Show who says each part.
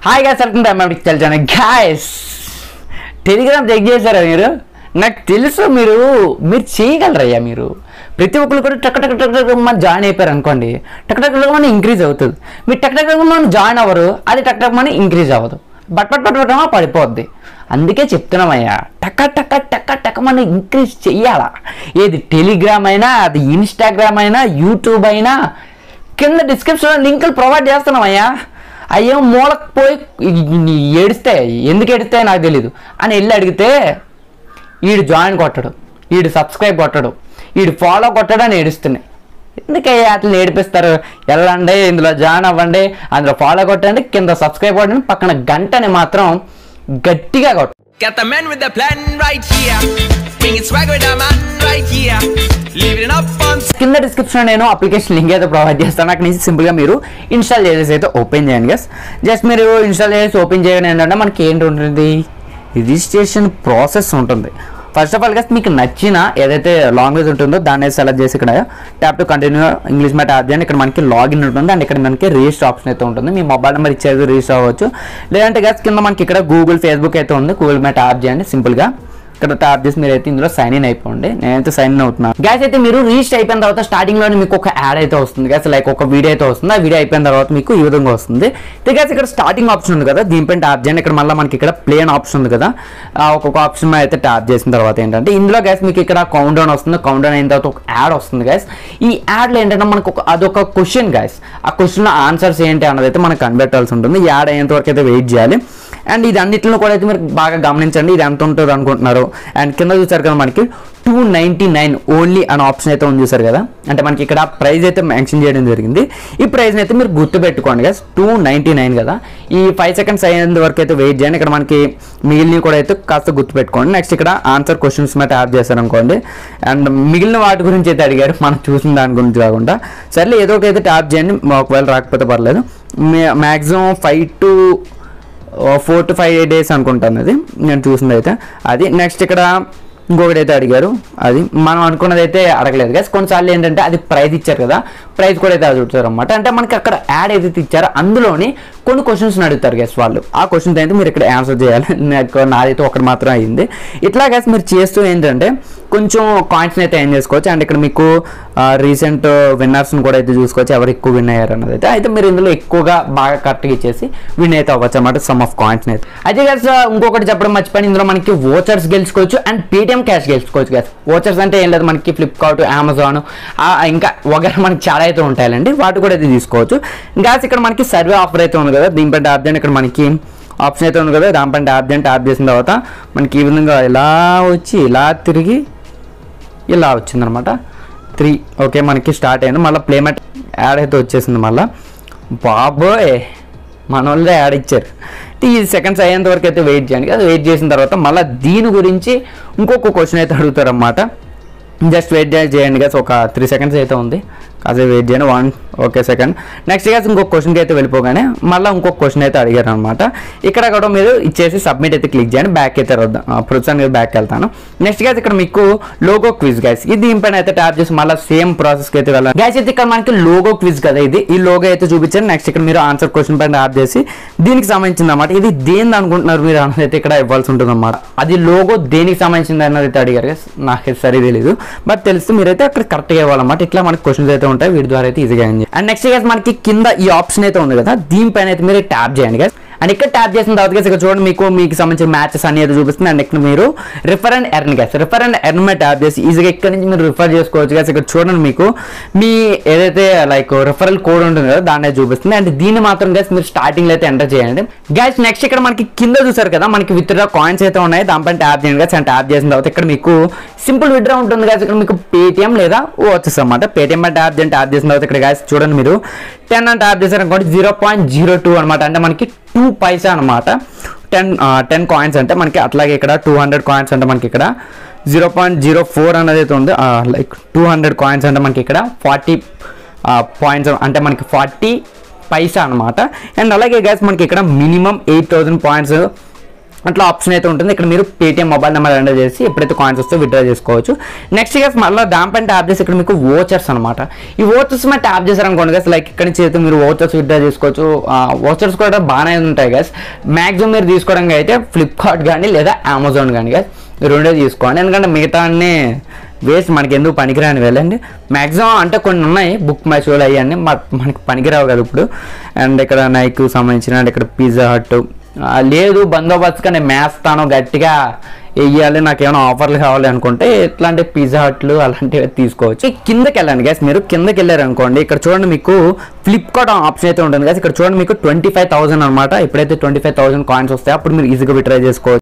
Speaker 1: Hi guys welcome to ఎంఎండికి తెలిసాను guys Telegram check చేశారా మీరు నాకు తెలుసు మీరు మీరు చేయగలరయ్యా మీరు ప్రతి ఒక్కరు కూడా టక్ టక్ టక్ టక్ మన జాయిన్ అయిపోయారు అనుకోండి టక్ టక్ టక్ మన ఇంక్రీజ్ అవుతుంది మీరు టక్ టక్ టక్ మన జాయిన్ అవ్వరు అది టక్ టక్ మన ఇంక్రీజ్ అవ్వదు బట్ బట్ బట్ బట్ పడిపోద్ది అందుకే చెప్తున్నామయ్యా టక్క టక్క టక్క టక్క మన ఇంక్రీజ్ చెయ్యాలా ఏది టెలిగ్రామ్ అయినా అది ఇన్స్టాగ్రామ్ అయినా యూట్యూబ్ అయినా కింద డిస్క్రిప్షన్లో లింకులు ప్రొవైడ్ చేస్తున్నామయ్యా అయ్యో మూలకు పోయి ఈ- ఈ ఏడిస్తే ఎందుకు ఏడిస్తే నాకు తెలీదు అని వెళ్ళి అడిగితే వీడు జాయిన్ కొట్టడు వీడు సబ్స్క్రైబ్ కొట్టడు వీడు ఫాలో కొట్టడు అని ఏడుస్తున్నాయి ఎందుకయ్యా అట్లా ఏడిపిస్తారు వెళ్ళండి ఇందులో జాయిన్ అవ్వండి అందులో ఫాలో కొట్టండి కింద సబ్స్క్రైబ్ కొట్టండి పక్కన గంటని మాత్రం గట్టిగా కొట్టు
Speaker 2: Got the man with the plan right here. Bringing swag with the man right here. Leaving it up on
Speaker 1: కింద డిస్క్రిప్షన్ నేను అప్లికేషన్ లింక్ అయితే ప్రొవైడ్ చేస్తాను అక్కడ నుంచి సింపుల్గా మీరు ఇన్స్టాల్ చేసేసి అయితే ఓపెన్ చేయండి గస్ జస్ట్ మీరు ఇన్స్టాల్ చేసి ఓపెన్ చేయగానే ఏంటంటే మనకి ఏంటి ఉంటుంది రిజిస్ట్రేషన్ ప్రాసెస్ ఉంటుంది ఫస్ట్ ఆఫ్ ఆల్ గస్ మీకు నచ్చిన ఏదైతే లాంగ్వేజ్ ఉంటుందో దాన్ని సెలెక్ట్ చేసి ఇక్కడ ట్యాప్ టు కంటిన్యూ ఇంగ్లీష్ మ్యాట్ యాప్ చేయండి ఇక్కడ మనకి లాగిన్ ఉంటుంది అండ్ ఇక్కడ మనకి రిజిస్టర్ ఆప్షన్ అయితే ఉంటుంది మీ మొబైల్ నెంబర్ ఇచ్చేది రిజిస్టర్ అవ్వచ్చు లేదంటే గస్ కింద మనకి ఇక్కడ గూగుల్ ఫేస్బుక్ అయితే ఉంది గూగుల్ మ్యాట్ యాప్ చేయండి సింపుల్గా ఇక్కడ ట్యాప్ చేసి మీరు అయితే ఇందులో సైన్ ఇన్ అయిపోండి నేనైతే సైన్ ఇన్ అవుతున్నాను గ్యాస్ అయితే మీరు రిజిస్టర్ అయిపోయిన తర్వాత స్టార్టింగ్ లోనే మీకు ఒక యాడ్ అయితే వస్తుంది గ్యాస్ లైక్ ఒక వీడియో అయితే వస్తుంది ఆ వీడియో అయిపోయిన తర్వాత మీకు ఈ విధంగా వస్తుంది గ్యాస్ ఇక్కడ స్టార్టింగ్ ఆప్షన్ ఉంది కదా దీనిపైన ట్యాప్ చేయండి ఇక్కడ మళ్ళీ మనకి ఇక్కడ ప్లేన్ ఆప్షన్ ఉంది కదా ఆ ఒక్కొక్క ఆప్షన్ మీద అయితే ట్యాప్ చేసిన తర్వాత ఏంటంటే ఇందులో గ్యాస్ మీకు ఇక్కడ కౌంట్ డౌన్ వస్తుంది కౌంట్ డౌన్ అయిన తర్వాత ఒక యాడ్ వస్తుంది గ్యాస్ ఈ యాడ్లో ఏంటంటే మనకు ఒక అదొక క్వశ్చన్ గ్యాస్ ఆ క్వశ్చన్ ఆన్సర్స్ ఏంటి అన్నది అయితే మనకు కనిపెట్టాల్సి ఉంటుంది ఈ యాడ్ అయ్యేంత వరకు అయితే వెయిట్ చేయాలి అండ్ ఇది అన్నిటిలో కూడా అయితే మీరు బాగా గమనించండి ఇది ఎంత ఉంటుంది అనుకుంటున్నారు అండ్ కింద చూసారు కదా మనకి టూ నైంటీ నైన్ ఓన్లీ అనే ఆప్షన్ అయితే ఉంది చూసారు కదా అంటే మనకి ఇక్కడ ప్రైస్ అయితే మెన్షన్ చేయడం జరిగింది ఈ ప్రైస్ని అయితే మీరు గుర్తు పెట్టుకోండి కదా టూ నైంటీ నైన్ కదా ఈ ఫైవ్ సెకండ్స్ అయ్యేంత వరకు అయితే వెయిట్ చేయండి ఇక్కడ మనకి మిగిలినవి కూడా అయితే కాస్త గుర్తు పెట్టుకోండి నెక్స్ట్ ఇక్కడ ఆన్సర్ క్వశ్చన్స్ మీద యాడ్ చేశారు అనుకోండి అండ్ మిగిలిన వాటి గురించి అయితే అడిగారు మనం చూసిన దాని గురించి కాకుండా సర్లే ఏదో ఒకటి అయితే ట్యాప్ చేయండి ఒకవేళ రాకపోతే పర్లేదు maximum five to four to five days అనుకుంటాను అది నేను చూసింది అయితే అది నెక్స్ట్ ఇక్కడ ఇంకొకటి అయితే అడిగారు అది మనం అనుకున్నది అయితే అడగలేదు కదా కొన్నిసార్లు ఏంటంటే అది ప్రైజ్ ఇచ్చారు కదా ప్రైజ్ కూడా అయితే అడుగుతారు అనమాట అంటే మనకి అక్కడ యాడ్ ఏదైతే ఇచ్చారో అందులోని కొన్ని క్వశ్చన్స్ అడుగుతారు గెస్ వాళ్ళు ఆ క్వశ్చన్స్ అయితే మీరు ఇక్కడ ఆన్సర్ చేయాలి నాకు నాదైతే ఒకటి మాత్రం అయింది ఇట్లా గెస్ మీరు చేస్తూ ఏంటంటే కొంచెం కాయిన్స్ అయితే ఏం చేసుకోవచ్చు అండ్ ఇక్కడ మీకు రీసెంట్ విన్నర్స్ని కూడా అయితే చూసుకోవచ్చు ఎవరు ఎక్కువ విన్ అయ్యారు అన్నది అయితే అయితే మీరు ఇందులో ఎక్కువగా బాగా కరెక్ట్గా ఇచ్చేసి విన్ అయితే అవ్వచ్చు అన్నమాట సమ్ ఆఫ్ కాయిన్స్ అయితే అయితే గస్ ఇంకొకటి చెప్పడం మర్చిపోయి ఇందులో మనకి ఓచర్స్ గెలుచుకోవచ్చు అండ్ పేటిఎం క్యాష్ గెలుచుకోవచ్చు గస్ ఓచర్స్ అంటే ఏం లేదు మనకి ఫ్లిప్కార్ట్ అమెజాన్ ఇంకా వగైరా మనకి చాలా అయితే ఉంటాయండి వాటి కూడా అయితే తీసుకోవచ్చు ఇంకా ఇక్కడ మనకి సర్వే ఆఫర్ అయితే ఉంది కదా దీనిపై ట్యాప్ చేయండి ఇక్కడ మనకి ఆప్షన్ అయితే ఉంది కదా దానిపైన ట్యాప్ చేయండి ట్యాప్ చేసిన తర్వాత మనకి ఈ విధంగా ఇలా వచ్చి ఇలా తిరిగి ఇలా వచ్చిందనమాట త్రీ ఓకే మనకి స్టార్ట్ అయింది మళ్ళీ ప్లేమెంట్ యాడ్ అయితే వచ్చేసింది మళ్ళీ బాబోయ్ మన వాళ్ళే యాడ్ ఇచ్చారు ఈ సెకండ్స్ అయ్యేంత వరకు అయితే వెయిట్ చేయండి అది వెయిట్ చేసిన తర్వాత మళ్ళీ దీని గురించి ఇంకొక క్వశ్చన్ అయితే అడుగుతారన్నమాట జస్ట్ వెయిట్ చేయండి గస్ ఒక త్రీ సెకండ్స్ అయితే ఉంది కాసేపు వెయిట్ చేయండి one okay second next guys ఇంకొక క్వశ్చన్కి అయితే వెళ్ళిపోగానే మళ్ళీ ఇంకొక క్వశ్చన్ అయితే అడిగారు అనమాట ఇక్కడ కూడా మీరు ఇచ్చేసి సబ్మిట్ అయితే క్లిక్ చేయండి బ్యాక్ అయితే వద్దాం ప్రొసెస్ బ్యాక్ వెళ్తాను నెక్స్ట్ గైస్ ఇక్కడ మీకు లోగో క్విజ్ గైస్ ఇది దీనిపైన అయితే ట్యాప్ చేసి మళ్ళీ సేమ్ ప్రాసెస్కి అయితే వెళ్ళాలి గైస్ అయితే ఇక్కడ మనకి లోగో క్విజ్ కదా ఇది ఈ లోగో అయితే చూపించండి నెక్స్ట్ ఇక్కడ మీరు ఆన్సర్ క్వశ్చన్ పైన ట్యాప్ చేసి దీనికి సంబంధించింది అనమాట ఇది దేని అనుకుంటున్నారు మీరు అన్నది అయితే ఇక్కడ ఇవ్వాల్సి ఉంటుంది అనమాట అది లోగో దేనికి సంబంధించింది అన్నది అయితే అడిగారు guys. నాకైతే సరి తెలియదు బట్ తెలిస్తే మీరైతే అక్కడ కరెక్ట్గా ఇవ్వాలన్నమాట ఇట్లా మనకి క్వశ్చన్స్ అయితే ఉంటాయి వీటి ద్వారా అయితే ఈజీగా అండ్ నెక్స్ట్ గైస్ మనకి కింద ఈ ఆప్షన్ అయితే ఉంది కదా దీనిపైన అయితే మీరు ట్యాప్ చేయండి గైస్ అండ్ ఇక్కడ ట్యాప్ చేసిన తర్వాత guys ఇక్కడ చూడండి మీకు మీకు సంబంధించిన మ్యాచెస్ అన్ని అయితే చూపిస్తుంది అండ్ ఇక్కడ మీరు refer and earn guys refer and earn మీద ట్యాప్ చేసి ఈజీగా ఇక్కడ నుంచి మీరు రిఫర్ చేసుకోవచ్చు గ్యాస్ ఇక్కడ చూడండి మీకు మీ ఏదైతే లైక్ రిఫరల్ కోడ్ ఉంటుంది కదా దాన్ని అయితే చూపిస్తుంది అండ్ దీన్ని మాత్రం గ్యాస్ మీరు స్టార్టింగ్ లో అయితే ఎంటర్ చేయండి గ్యాస్ నెక్స్ట్ ఇక్కడ మనకి కింద చూసారు కదా మనకి విత్డ్రా కాయిన్స్ అయితే ఉన్నాయి దానిపైన ట్యాప్ చేయండి గ్యాస్ అండ్ ట్యాప్ చేసిన తర్వాత ఇక్కడ మీకు సింపుల్ విత్డ్రా ఉంటుంది గ్యాస్ ఇక్కడ మీకు పేటిఎం లేదా వచ్చేసి అనమాట పేటిఎం పైన ట్యాప్ చేయండి ట్యాప్ చేసిన తర్వాత ఇక్కడ గ్యాస్ చూడండి మీరు టెన్ అని ట్యాప్ చేశారు అనుకోండి జీరో పాయింట్ జీరో టూ అనమాట అంటే మనకి టూ పైసా అనమాట టెన్ టెన్ కాయిన్స్ అంటే మనకి అట్లాగే ఇక్కడ టూ హండ్రెడ్ కాయిన్స్ అంటే మనకి ఇక్కడ జీరో పాయింట్ జీరో ఫోర్ అనేది అయితే ఉంది లైక్ టూ హండ్రెడ్ కాయిన్స్ అంటే మనకి ఇక్కడ ఫార్టీ పాయింట్స్ అంటే మనకి ఫార్టీ పైసా అనమాట అండ్ అలాగే గ్యాస్ మనకి ఇక్కడ మినిమం ఎయిట్ థౌసండ్ పాయింట్స్ అట్లా ఆప్షన్ అయితే ఉంటుంది ఇక్కడ మీరు పేటిఎం మొబైల్ నెంబర్ ఎంటర్ చేసి ఎప్పుడైతే కాయిన్స్ వస్తే విత్డ్రా చేసుకోవచ్చు నెక్స్ట్ గస్ మళ్ళీ దానిపైన ట్యాప్ చేసి ఇక్కడ మీకు ఓచర్స్ అనమాట ఈ ఓచర్స్ మీద ట్యాప్ చేశారనుకోండి గస్ లైక్ ఇక్కడ నుంచి అయితే మీరు ఓచర్స్ విత్డ్రా చేసుకోవచ్చు ఓచర్స్ కూడా బాగానే ఉంటాయి గస్ మ్యాక్సిమం మీరు తీసుకోవడానికి అయితే ఫ్లిప్కార్ట్ కానీ లేదా అమెజాన్ కానీ గస్ ఈ రెండే తీసుకోండి ఎందుకంటే మిగతా అన్ని వేస్ట్ మనకి ఎందుకు పనికిరాని వెళ్ళండి మ్యాక్సిమం అంటే కొన్ని ఉన్నాయి బుక్ మై షోలు అవన్నీ మనకి పనికిరావు కదా ఇప్పుడు అండ్ ఇక్కడ నైక్ సంబంధించిన అండ్ ఇక్కడ పిజ్జా హట్ ఆ, లేదు బందోబస్తుగా నేను మేస్తాను గట్టిగా వెయ్యాలి నాకు ఏమైనా ఆఫర్లు కావాలి అనుకుంటే ఇట్లాంటి పిజ్జా హట్లు అలాంటివి తీసుకోవచ్చు ఈ కిందకి వెళ్ళండి గ్యాస్ మీరు కిందకి వెళ్ళారు అనుకోండి ఇక్కడ చూడండి మీకు ఫ్లిప్కార్ట్ ఆప్షన్ అయితే ఉంటుంది గ్యాస్ ఇక్కడ చూడండి మీకు ట్వంటీ ఫైవ్ థౌసండ్ అనమాట ఎప్పుడైతే ట్వంటీ ఫైవ్ థౌసండ్ కాయిన్స్ వస్తాయో అప్పుడు మీరు ఈజీగా విత్డ్రా చేసుకోవచ్చు